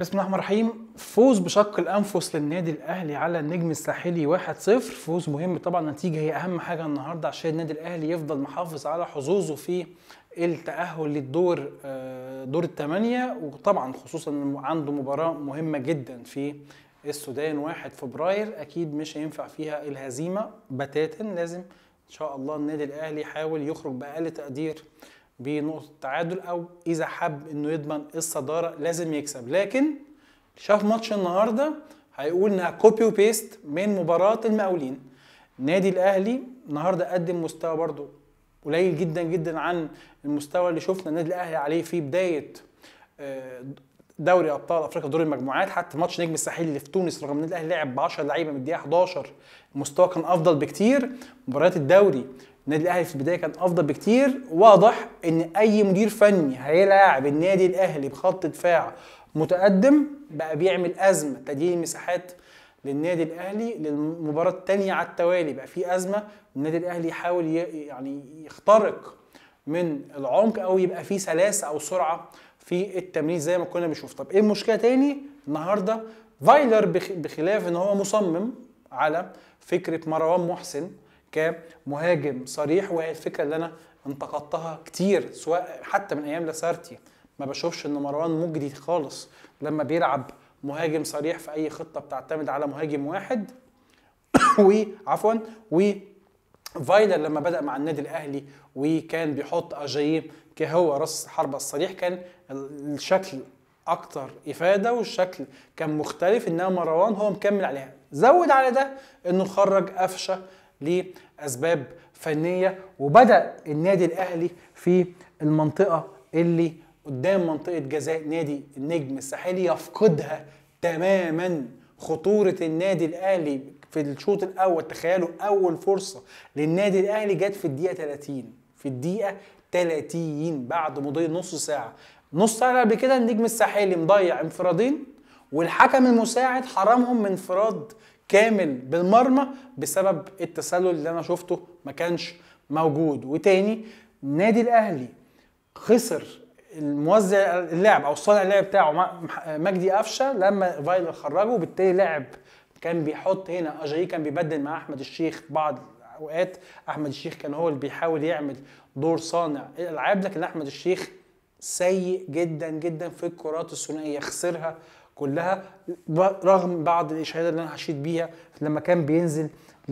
بسم الله الرحمن الرحيم فوز بشق الانفس للنادي الاهلي على النجم الساحلي 1-0 فوز مهم طبعا النتيجه هي اهم حاجه النهارده عشان النادي الاهلي يفضل محافظ على حظوظه في التاهل للدور آه، دور الثمانيه وطبعا خصوصا إنه عنده مباراه مهمه جدا في السودان 1 فبراير اكيد مش هينفع فيها الهزيمه بتاتا لازم ان شاء الله النادي الاهلي يحاول يخرج باقل تقدير بنقطة تعادل أو إذا حب إنه يضمن الصدارة لازم يكسب لكن شاف ماتش النهاردة هيقول إنها كوبي وبيست من مباراة المقاولين النادي الأهلي النهاردة قدم مستوى برضو قليل جدا جدا عن المستوى اللي شفنا النادي الأهلي عليه في بداية آه، دوري ابطال افريقيا دور المجموعات حتى ماتش نجم الساحلي اللي في تونس رغم ان الاهلي لعب ب 10 لعيبه من الدقيقه 11 المستوى كان افضل بكتير مباريات الدوري النادي الاهلي في البدايه كان افضل بكتير واضح ان اي مدير فني هيلاعب النادي الاهلي بخط دفاع متقدم بقى بيعمل ازمه تضييق المساحات للنادي الاهلي للمباراه الثانيه على التوالي بقى في ازمه النادي الاهلي يحاول ي- يعني يخترق من العمق او يبقى في سلاسه او سرعه في التمرير زي ما كنا بنشوف طب ايه المشكله تاني النهارده فايلر بخ- بخلاف ان هو مصمم على فكره مروان محسن كمهاجم صريح وهي الفكره اللي انا انتقدتها كتير سواء حتى من ايام لاسارتي ما بشوفش ان مروان مجدي خالص لما بيلعب مهاجم صريح في اي خطه بتعتمد على مهاجم واحد وعفوا و فايلر لما بدا مع النادي الاهلي وكان بيحط اجاييه كهو راس حربة الصريح كان ال- الشكل اكتر افاده والشكل كان مختلف انما مروان هو مكمل عليها زود على ده انه خرج قفشه لاسباب فنيه وبدا النادي الاهلي في المنطقه اللي قدام منطقه جزاء نادي النجم الساحلي يفقدها تماما خطوره النادي الاهلي في الشوط الاول تخيلوا اول فرصه للنادي الاهلي جت في الدقيقه 30 في الدقيقه 30 بعد مضي نص ساعه نص ساعه قبل كده النجم الساحلي مضيع انفرادين والحكم المساعد حرمهم من انفراد كامل بالمرمى بسبب التسلل اللي انا شفته ما كانش موجود وتاني النادي الاهلي خسر الموزع اللعب او صانع اللعب بتاعه م- مجدي قفشه لما فايلر خرجه وبالتالي لعب كان بيحط هنا اجاي كان بيبدل مع احمد الشيخ في بعض الاوقات احمد الشيخ كان هو اللي بيحاول يعمل دور صانع الالعاب لكن احمد الشيخ سيء جدا جدا في الكرات الثنائيه خسرها كلها رغم بعض الاشادات اللي انا هشيد بيها لما كان بينزل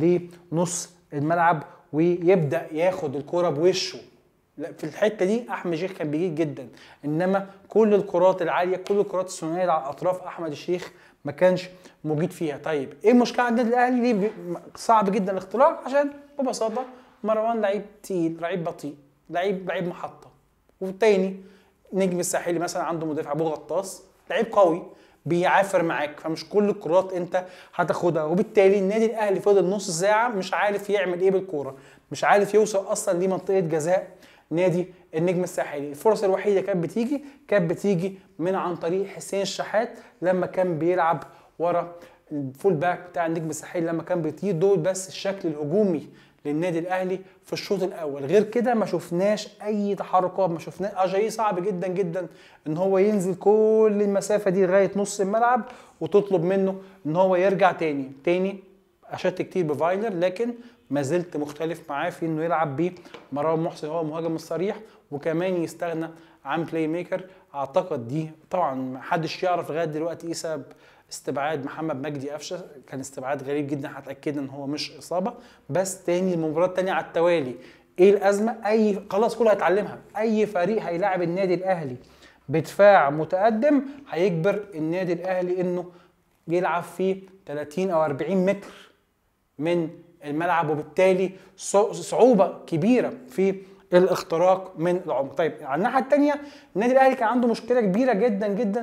لنص الملعب ويبدا ياخد الكرة بوشه لا في الحته دي احمد الشيخ كان بيجيد جدا انما كل الكرات العاليه كل الكرات الثنائيه اللي على اطراف احمد الشيخ ما كانش موجود فيها طيب ايه المشكله عند النادي الاهلي ليه بي- صعب جدا الاختراق عشان ببساطه مروان لعيب تقيل لعيب بطيء لعيب لعيب محطه والتاني نجم الساحلي مثلا عنده مدافع ابو غطاس لعيب قوي بيعافر معاك فمش كل الكرات انت هتاخدها وبالتالي النادي الاهلي فضل نص ساعه مش عارف يعمل ايه بالكوره مش عارف يوصل اصلا لمنطقه جزاء نادي النجم الساحلي الفرص الوحيده كانت بتيجي كانت بتيجي من عن طريق حسين الشحات لما كان بيلعب ورا الفول باك بتاع النجم الساحلي لما كان بيطير دول بس الشكل الهجومي للنادي الاهلي في الشوط الاول غير كده ما شفناش اي تحركات ما شفناش اجاي صعب جدا جدا ان هو ينزل كل المسافه دي لغايه نص الملعب وتطلب منه ان هو يرجع تاني تاني اشدت كتير بفايلر لكن ما زلت مختلف معاه في انه يلعب بمروان محسن هو المهاجم الصريح وكمان يستغنى عن بلاي ميكر اعتقد دي طبعا ما حدش يعرف لغايه دلوقتي ايه سبب استبعاد محمد مجدي قفشه كان استبعاد غريب جدا هتاكدنا ان هو مش اصابه بس تاني المباراه التانيه على التوالي ايه الازمه اي خلاص كله هيتعلمها اي فريق هيلاعب النادي الاهلي بدفاع متقدم هيجبر النادي الاهلي انه يلعب في 30 او 40 متر من الملعب وبالتالي صع- صعوبه كبيره في الاختراق من العمق طيب على الناحيه الثانيه النادي الاهلي كان عنده مشكله كبيره جدا جدا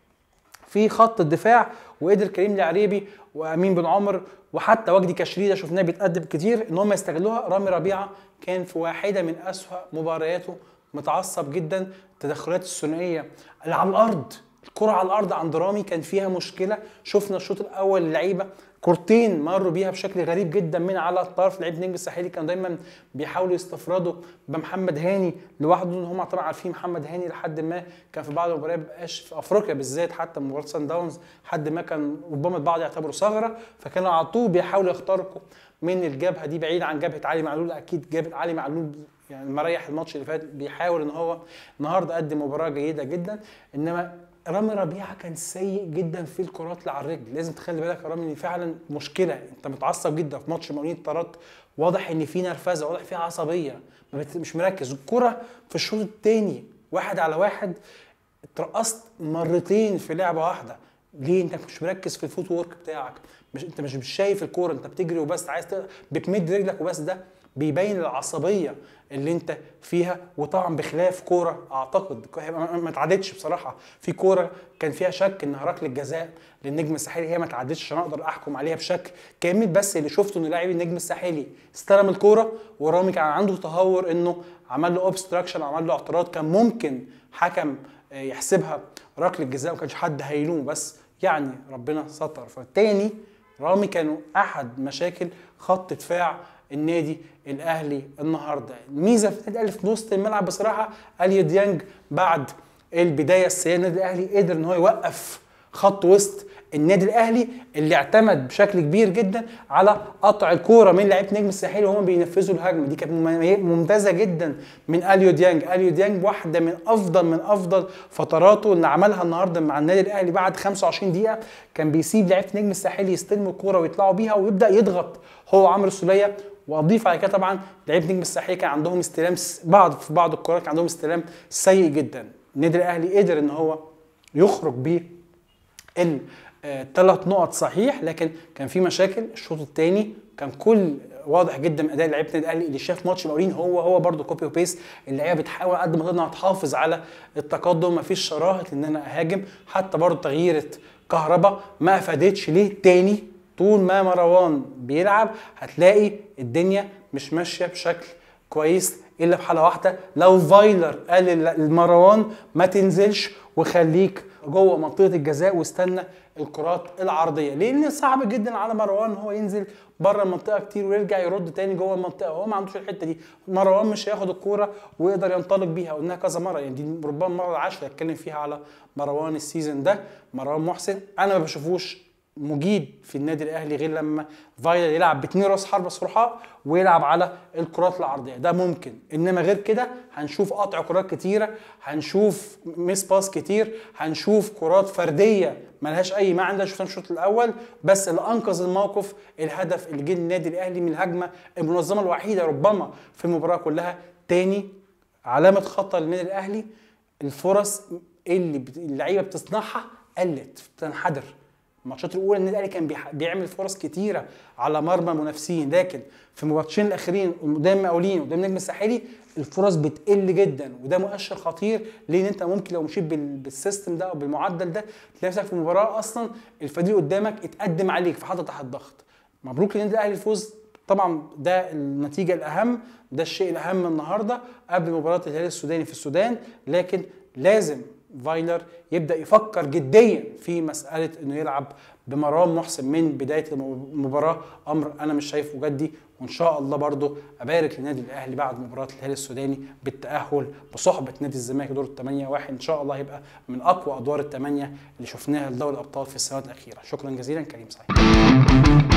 في خط الدفاع وقدر كريم العريبي وامين بن عمر وحتى وجدي كشريده شفناه بيتقدم كتير ان هم يستغلوها رامي ربيعه كان في واحده من اسوأ مبارياته متعصب جدا التدخلات الثنائيه اللي على الارض الكرة على الارض عند رامي كان فيها مشكله شفنا الشوط الاول اللعيبه كورتين مروا بيها بشكل غريب جدا من على الطرف لعيب نجم الساحلي كانوا دايما بيحاولوا يستفردوا بمحمد هاني لوحده ان هم طبعا عارفين محمد هاني لحد ما كان في بعض المباريات مبقاش في افريقيا بالذات حتى مباراه سان داونز لحد ما كان ربما البعض يعتبره ثغره فكانوا على طول بيحاولوا يخترقوا من الجبهه دي بعيد عن جبهه علي معلول اكيد جبهه علي معلول يعني مريح الماتش اللي فات بيحاول ان هو النهارده قدم مباراه جيده جدا انما رامي ربيعه كان سيء جدا في الكرات اللي على الرجل لازم تخلي بالك يا رامي ان فعلا مشكله انت متعصب جدا في ماتش مقاولين الطرات واضح ان في نرفزه واضح في عصبيه مش مركز الكره في الشوط الثاني واحد على واحد اترقصت مرتين في لعبه واحده ليه انت مش مركز في الفوت وورك بتاعك مش انت مش مش شايف الكوره انت بتجري وبس عايز بتمد رجلك وبس ده بيبين العصبيه اللي انت فيها وطبعا بخلاف كوره اعتقد ما اتعدتش بصراحه في كوره كان فيها شك انها ركله جزاء للنجم الساحلي هي ما اتعدتش عشان اقدر احكم عليها بشكل كامل بس اللي شفته ان لاعب النجم الساحلي استلم الكوره ورامي كان عنده تهور انه عمل له اوبستراكشن عمل له اعتراض كان ممكن حكم يحسبها ركله جزاء ما كانش حد هيلومه بس يعني ربنا ستر فالتاني رامي كانوا احد مشاكل خط دفاع النادي الاهلي النهارده الميزه في النادي الاهلي في وسط الملعب بصراحه اليو ديانج بعد البدايه السيئه النادي الاهلي قدر ان هو يوقف خط وسط النادي الاهلي اللي اعتمد بشكل كبير جدا على قطع الكوره من لعيبه نجم الساحلي وهم بينفذوا الهجمه دي كانت ممتازه جدا من اليو ديانج اليو ديانج واحده من افضل من افضل فتراته اللي عملها النهارده مع النادي الاهلي بعد 25 دقيقه كان بيسيب لعيبه نجم الساحلي يستلموا الكوره ويطلعوا بيها ويبدا يضغط هو عمرو السوليه واضيف على كده طبعا لعيبه نجم الساحلي كان عندهم استلام بعض في بعض الكرات كان عندهم استلام سيء جدا النادي الاهلي قدر ان هو يخرج بيه الثلاث نقط صحيح لكن كان في مشاكل الشوط الثاني كان كل واضح جدا من اداء لعيبه النادي الاهلي اللي شاف ماتش مقاولين هو هو برده كوبي وبيست اللعيبه بتحاول قد ما تقدر تحافظ على التقدم مفيش شراهه ان انا اهاجم حتى برده تغييره كهربا ما افادتش ليه تاني طول ما مروان بيلعب هتلاقي الدنيا مش ماشيه بشكل كويس الا في حاله واحده لو فايلر قال لمروان ما تنزلش وخليك جوه منطقه الجزاء واستنى الكرات العرضيه لان صعب جدا على مروان هو ينزل بره المنطقه كتير ويرجع يرد تاني جوه المنطقه هو ما عندوش الحته دي مروان مش هياخد الكوره ويقدر ينطلق بيها قلناها كذا مره يعني دي ربما المره العاشره اتكلم فيها على مروان السيزون ده مروان محسن انا ما بشوفوش مجيد في النادي الاهلي غير لما فايلر يلعب باتنين راس حربه صرحاء ويلعب على الكرات العرضيه ده ممكن انما غير كده هنشوف قطع كرات كتيره هنشوف ميس باس كتير هنشوف كرات فرديه ملهاش اي معنى ده شفناه الشوط الاول بس اللي انقذ الموقف الهدف اللي جه النادي الاهلي من الهجمه المنظمه الوحيده ربما في المباراه كلها تاني علامه خطر للنادي الاهلي الفرص اللي اللعيبه بتصنعها قلت بتنحدر الماتشات الاولى النادي الاهلي كان بيعمل فرص كتيره على مرمى منافسين لكن في الماتشين الاخيرين قدام مقاولين قدام نجم الساحلي الفرص بتقل جدا وده مؤشر خطير لان انت ممكن لو مشيت بالسيستم ده او بالمعدل ده تلاقي نفسك في مباراه اصلا الفريق قدامك اتقدم عليك فحط تحت الضغط مبروك للنادي الاهلي الفوز طبعا ده النتيجه الاهم ده الشيء الاهم النهارده قبل مباراه الهلال السوداني في السودان لكن لازم فايلر يبدا يفكر جديا في مساله انه يلعب بمروان محسن من بدايه المباراه امر انا مش شايفه جدي وان شاء الله برضو ابارك للنادي الاهلي بعد مباراه الهلال السوداني بالتاهل بصحبه نادي الزمالك دور الثمانيه واحد ان شاء الله هيبقى من اقوى ادوار الثمانيه اللي شفناها لدوري الابطال في السنوات الاخيره شكرا جزيلا كريم سعيد